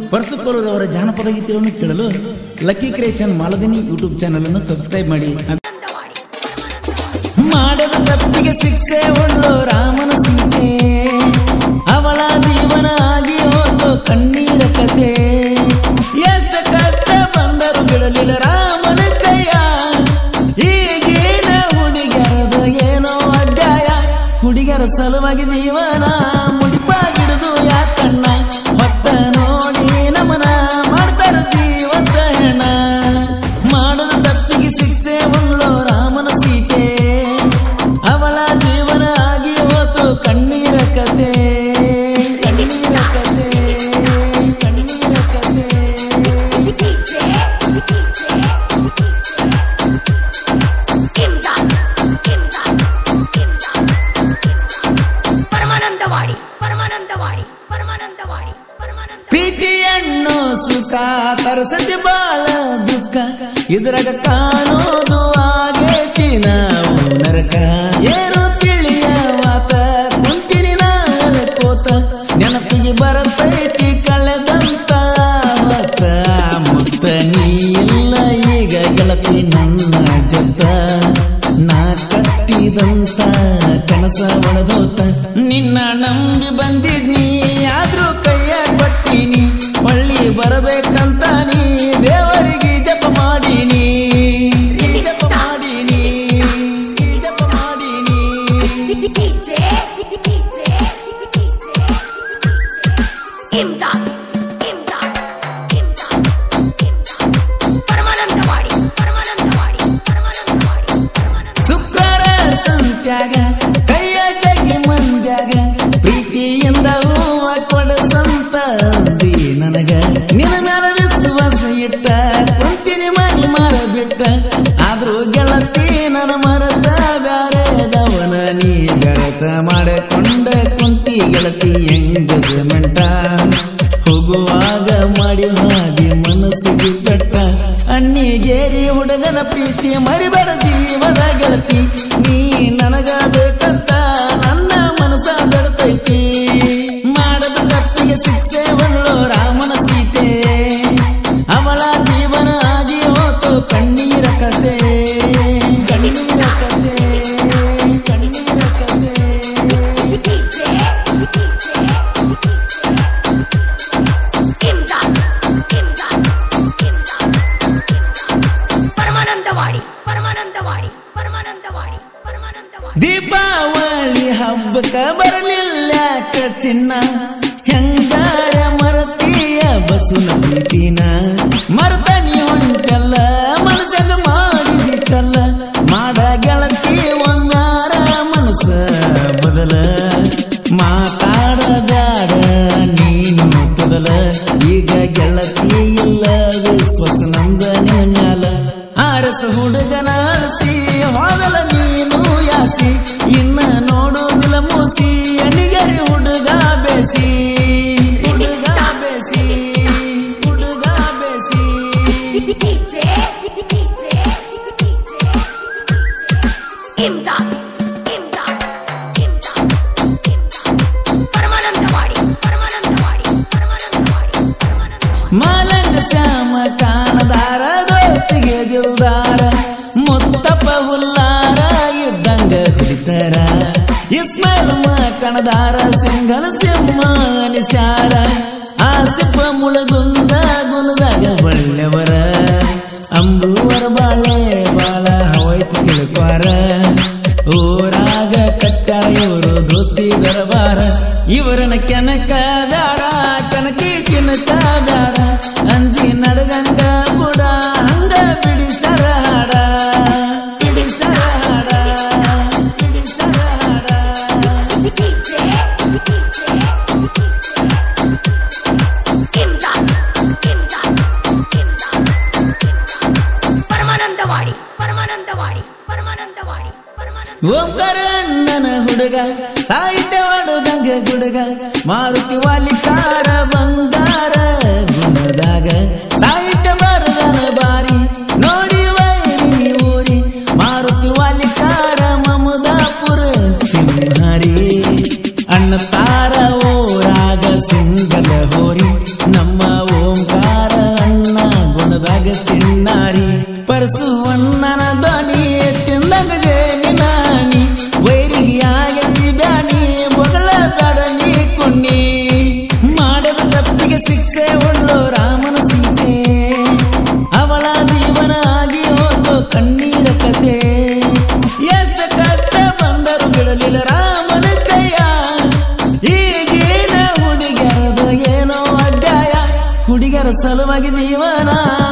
ಪರಸುಕೋರವರ ಜಾನಪದ ಗೀತೆಗಳನ್ನು ಕೇಳಲು ಲಕ್ಕಿ ಕ್ರಿಯೇಷನ್ ಮಾಲದಿನಿ ಯೂಟ್ಯೂಬ್ ಚಾನಲ್ ಅನ್ನು ಸಬ್ಸ್ಕ್ರೈಬ್ ಮಾಡಿ ಮಾಡದ ತಪ್ಪಿಗೆ ಶಿಕ್ಷೆ ಉಳ್ಳು ರಾಮನ ಸೀತೆ ಅವಳ ಜೀವನ ಆಗಿ ಹೋದು ಕಣ್ಣೀರ ಕತೆ ಎಷ್ಟು ಕಷ್ಟ ಬಂದರು ಬಿಡಲಿಲ್ಲ ರಾಮನ ಕೈಯ ಈಗೇನ ಹುಡುಗರದ ಏನೋ ಅಡ್ಡಾಯ ಹುಡುಗರ ಸಲುವಾಗಿ ಜೀವನ ಮುಡಿಪಾಗಿಡುದು ಯಾಕಣ್ಣ ಹೊತ್ತ ನೋಡಿ ನಮನ ಮಾಡ್ತಾರ ಜೀವಂತ ಹೆಣ ಮಾಡದ ತಪ್ಪಿಗೆ ಶಿಕ್ಷೆ ಉಳ್ಳೋ ರಾಮನ ಸೀತೆ ಅವಳ ಜೀವನ ಆಗಿ ಹೋತು ಕಣ್ಣೀರ ಕತೆ ಕಣ್ಣೀರ ಕತೆ ಕಣ್ಣೀರ ಕತೆ ಪರಮಾನಂದವಾಡಿ ಪರಮಾನಂದವಾಡಿ ಪರಮಾನಂದವಾಡಿ ಪರಮಾನಂದ ಪ್ರೀತಿಯನ್ನು ಸುಖ ತರಸತಿ ಬಾಳ ದುಃಖ ಇದ್ರಾಗ ಕಾಣೋದು ಆಗೇತಿ ನಾವು ನರಕ ಏನು ತಿಳಿಯವಾತ ಕುಂತಿನಿ ನಾನು ಕೋತ ನೆನಪಿಗೆ ಬರತೈತಿ ಕಳೆದಂತ ಮತ್ತ ಮುತ್ತ ನೀ ಇಲ್ಲ ಈಗ ಗೆಳತಿ ನನ್ನ ಜೊತ ನಾ ಕಟ್ಟಿದಂತ ಕನಸ ಒಳದೋತ ನಿನ್ನ ನಂಬಿ ಬಂದಿದ್ನಿ ಆದ್ರೂ ಕೈಯ ಕೊಟ್ಟಿನಿ ಒಳ್ಳಿ ಬರಬೇಕಂತ ನೀ ದೇವರಿಗೆ ಜಪ ಮಾಡೀನಿ ಜಪ ಮಾಡೀನಿ ಜಪ ಮಾಡೀನಿ ಇಮ್ದಾದ್ ಇಮ್ದಾದ್ ಇಮ್ದಾದ್ ಇಮ್ದಾದ್ ಪರಮಾನಂದವಾಡಿ ಪರಮಾನಂದವಾಡಿ ಪರಮಾನಂದವಾಡಿ ಪರಮಾನಂದ ಸುಕ್ಕರ ಸಂತ್ಯಾಗ ಕೈಯ ಜಗ್ಗಿ ಮಂದ್ಯಾಗ ಪ್ರೀತಿಯಿಂದ ಹೂವ ಕೊಡಸಂತ ಅಂದಿ ನನಗ ನಿನ್ನ ಮ್ಯಾಲ ವಿಶ್ವಾಸ ಇಟ್ಟ ಕುಂತಿನಿ ಮನಿ ಮಾರ ಬಿಟ್ಟ ಆದ್ರೂ ಗೆಳತಿ ನನ್ನ ಮರತ ಬ್ಯಾರೆದವನ ನೀ ಬೆರತ ಮಾಡಿಕೊಂಡ ಕುಂತಿ ಗೆಳತಿ ಎಂಗೇಜ್ಮೆಂಟ ಹೋಗುವಾಗ ಮಾಡಿ ಹಾದಿ ಮನಸ್ಸಿಗೆ ಕಟ್ಟ ಅಣ್ಣಿಗೇರಿ ಹುಡುಗನ ಪ್ರೀತಿ ಮರಿಬೇಡ ಜೀವದ ಗೆಳತಿ ನೀ ನನಗ ಬೇಕಂತ ನನ್ನ ಮನಸ್ಸ ಬೆಳತೈತಿ ಮಾಡದ ತಪ್ಪಿಗೆ ಶಿಕ್ಷೆ ಒಳ್ಳು ರಾಮನ ಸೀತೆ ಅವಳ ಜೀವನ ಆಗಿ ಹೋತು ಕಣ್ಣೀರ ಕತೆ ಕಣ್ಣೀರ ಕತೆ ಕಣ್ಣೀರ ಕತೆ ಇಮ್ದಾದ್ ಇಮ್ದಾದ್ ಇಮ್ದಾದ್ ಪರಮಾನಂದವಾಡಿ ಪರಮಾನಂದವಾಡಿ ಪರಮಾನಂದವಾಡಿ ಪರಮಾನಂದವಾಡಿ ದೀಪಾವಳಿ ಹಬ್ಬಕ್ಕ ಬರಲಿಲ್ಲ ಚಿನ್ನ ಹೆಂಗಾರ ಮರತೀಯ ಬಸುನ ಪ್ರೀತಿನ ಮರ್ದನಿ ಹೊಂಟಲ್ಲ ಮನಸ್ಸನ್ನು ಮಾಡಿದಿಕ್ಕಲ್ಲ ಮಾಡ ಗೆಳತಿ ಒಮ್ಮಾರ ಮನಸ್ಸ ಬದಲ ಮಾತಾಡ ಬ್ಯಾಡ ನೀನು ಮೊದಲ ಈಗ ಗೆಳತಿ ಇಲ್ಲ ವಿಶ್ವಾಸ ನಂದ ನಿನ್ನ ಮ್ಯಾಲ ಆರಸ ಹುಡುಗನ ಅಳಿಸಿ ಹೋದಲ ನೀನು ಯಾಸಿ ಇನ್ನ ನೋಡುವುದಿಲ್ಲ ಮೂಸಿ ಅಣಿಗರಿ ಹುಡುಗ ಬೇಸಿ ಹುಡುಗ ಬೇಸಿ ಹುಡುಗ ಬೇಸಿ ಇಮ್ದಾದ್ ಇಮ್ದಾದ್ ಇಮ್ದಾದ್ ಇಮ್ದಾದ್ ಪರಮಾನಂದವಾಡಿ ಪರಮಾನಂದವಾಡಿ ಪರಮಾನಂದವಾಡಿ ಪರಮಾನಂದವಾಡಿ ಮಾಲಂಗ ಶ್ಯಾಮ ಕಾಣದಾರ ದೋಸ್ತಿಗೆ ದಿಲ್ದಾರ ಮುತ್ತಪ್ಪ ಹುಲ್ಲಾರ ಇದ್ದಂಗ ಹಿಡಿತಾರ ಇಸ್ಮಾಯಿಲ್ ಕಣದಾರ ಸಿಂಗನ ಸಿಂಹ ನಿಶಾರ ಆಸಿಫ ಮುಳಗುಂದ ಗುಣದಾಗ ಒಳ್ಳೆವರ ಅಂಬುವರ ಬಾಳೆ ಬಾಳ ಹವೈತು ತಿಳ್ಕ್ವಾರ ಊರಾಗ ಕಟ್ಟಾರ ಇವರು ದೋಸ್ತಿ ದರಬಾರ ಇವರನ್ನ ಕೆನಕ ಬೇಡ ಕನಕಿ ತಿನ್ನಕ ಬೇಡ ಅಂಜಿ ನಡಗಂಗ ಬುಡ ಹಂಗ ಬಿಡಿಸರ ಹಾಡ ಬಿಡಿಸರ ಹಾಡ ಬಿಡಿಸರ ಹಾಡ ಇಮ್ದಾದ್ ಇಮ್ದಾದ್ ಇಮ್ದಾದ್ ಪರಮಾನಂದವಾಡಿ ಪರಮಾನಂದವಾಡಿ ಪರಮಾನಂದವಾಡಿ ಪರಮಾನಂದ ಓಂಕಾರ ಅಣ್ಣನ ಹುಡುಗ ಸಾಹಿತ್ಯ ಮಾಡುದಂಗ ಗುಡುಗ ಮಾರುತಿ ವಾಲಿಕಾರ ಬಂಗಾರ ಗುಣದಾಗ ಸಾಹಿತ್ಯ ಬರದನ ಬಾರಿ ನೋಡಿ ವೈರಿ ಊರಿ ಮಾರುತಿ ವಾಲಿಕಾರ ಮಮದಾಪುರ ಸಿಂಹಾರಿ ಅಣ್ಣ ತಾರ ಊರಾಗ ಸಿಂಗಲ ಹೋರಿ ನಮ್ಮ ಬರಲಿಲ್ಲ ರಾಮನ ಕೈಯ ಈಗೇನ ಹುಡುಗರದ ಏನೋ ಅಧ್ಯಾಯ ಹುಡುಗರ ಸಲುವಾಗಿ ಜೀವನ